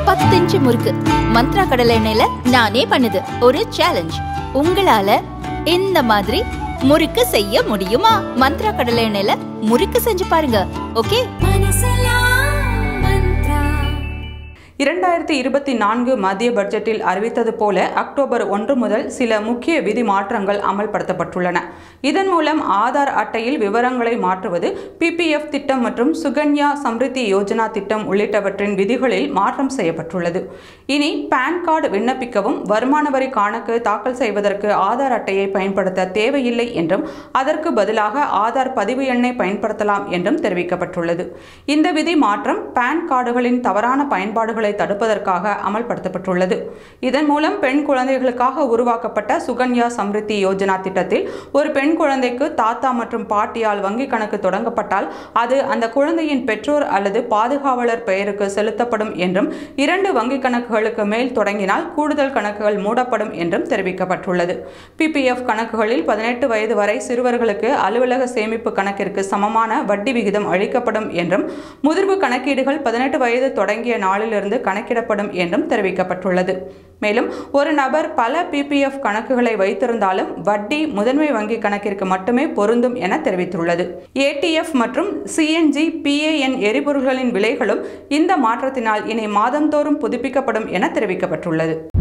பத்து இன்ச்சு முறுக்கு மந்த்ரா கடலை எண்ணெயில நானே பண்ணுது ஒரு சேலஞ்ச் உங்களால இந்த மாதிரி முறுக்கு செய்ய முடியுமா மந்த்ரா கடலை எண்ணெயில முறுக்கு செஞ்சு பாருங்க ஓகே இரண்டாயிரத்தி இருபத்தி நான்கு மத்திய பட்ஜெட்டில் அறிவித்தது போல அக்டோபர் ஒன்று முதல் சில முக்கிய விதி மாற்றங்கள் அமல்படுத்தப்பட்டுள்ளன இதன் மூலம் ஆதார் அட்டையில் விவரங்களை மாற்றுவது பிபிஎஃப் திட்டம் மற்றும் சுகன்யா சம்ரித்தி யோஜனா திட்டம் உள்ளிட்டவற்றின் விதிகளில் மாற்றம் செய்யப்பட்டுள்ளது இனி பான் கார்டு விண்ணப்பிக்கவும் வருமான வரி கணக்கு தாக்கல் செய்வதற்கு ஆதார் அட்டையை பயன்படுத்த தேவையில்லை என்றும் அதற்கு பதிலாக ஆதார் பதிவு எண்ணை பயன்படுத்தலாம் என்றும் தெரிவிக்கப்பட்டுள்ளது இந்த விதி மாற்றம் பான் கார்டுகளின் தவறான பயன்பாடுகளை தடுப்பதற்காக அமல்படுத்தப்பட்டுள்ளது இதன் மூலம் பெண் குழந்தைகளுக்காக உருவாக்கப்பட்ட சுகன்யா சம்ரித்தி யோஜனா திட்டத்தில் ஒரு பெண் குழந்தைக்கு தாத்தா மற்றும் பாட்டியால் வங்கி கணக்கு தொடங்கப்பட்டால் அது அந்த குழந்தையின் பெற்றோர் அல்லது பாதுகாவலர் பெயருக்கு செலுத்தப்படும் என்றும் இரண்டு வங்கி கணக்குகளுக்கு மேல் தொடங்கினால் கூடுதல் கணக்குகள் மூடப்படும் என்றும் தெரிவிக்கப்பட்டுள்ளது பிபிஎஃப் கணக்குகளில் பதினெட்டு வயது வரை சிறுவர்களுக்கு அலுவலக சேமிப்பு கணக்கிற்கு சமமான வட்டி விகிதம் அளிக்கப்படும் என்றும் முதிர்வு கணக்கீடுகள் பதினெட்டு வயது தொடங்கிய நாளிலிருந்து கணக்கிடப்படும் என்றும் தெரிவிக்கப்பட்டுள்ளது மேலும் ஒரு நபர் பல பிபிஎஃப் கணக்குகளை வைத்திருந்தாலும் வட்டி முதன்மை வங்கி கணக்கிற்கு மட்டுமே பொருந்தும் என தெரிவித்துள்ளது ஏடிஎஃப் மற்றும் சிஎன்ஜி பிஏஎன் எரிபொருள்களின் விலைகளும் இந்த மாற்றத்தினால் இனி மாதந்தோறும் புதுப்பிக்கப்படும் என தெரிவிக்கப்பட்டுள்ளது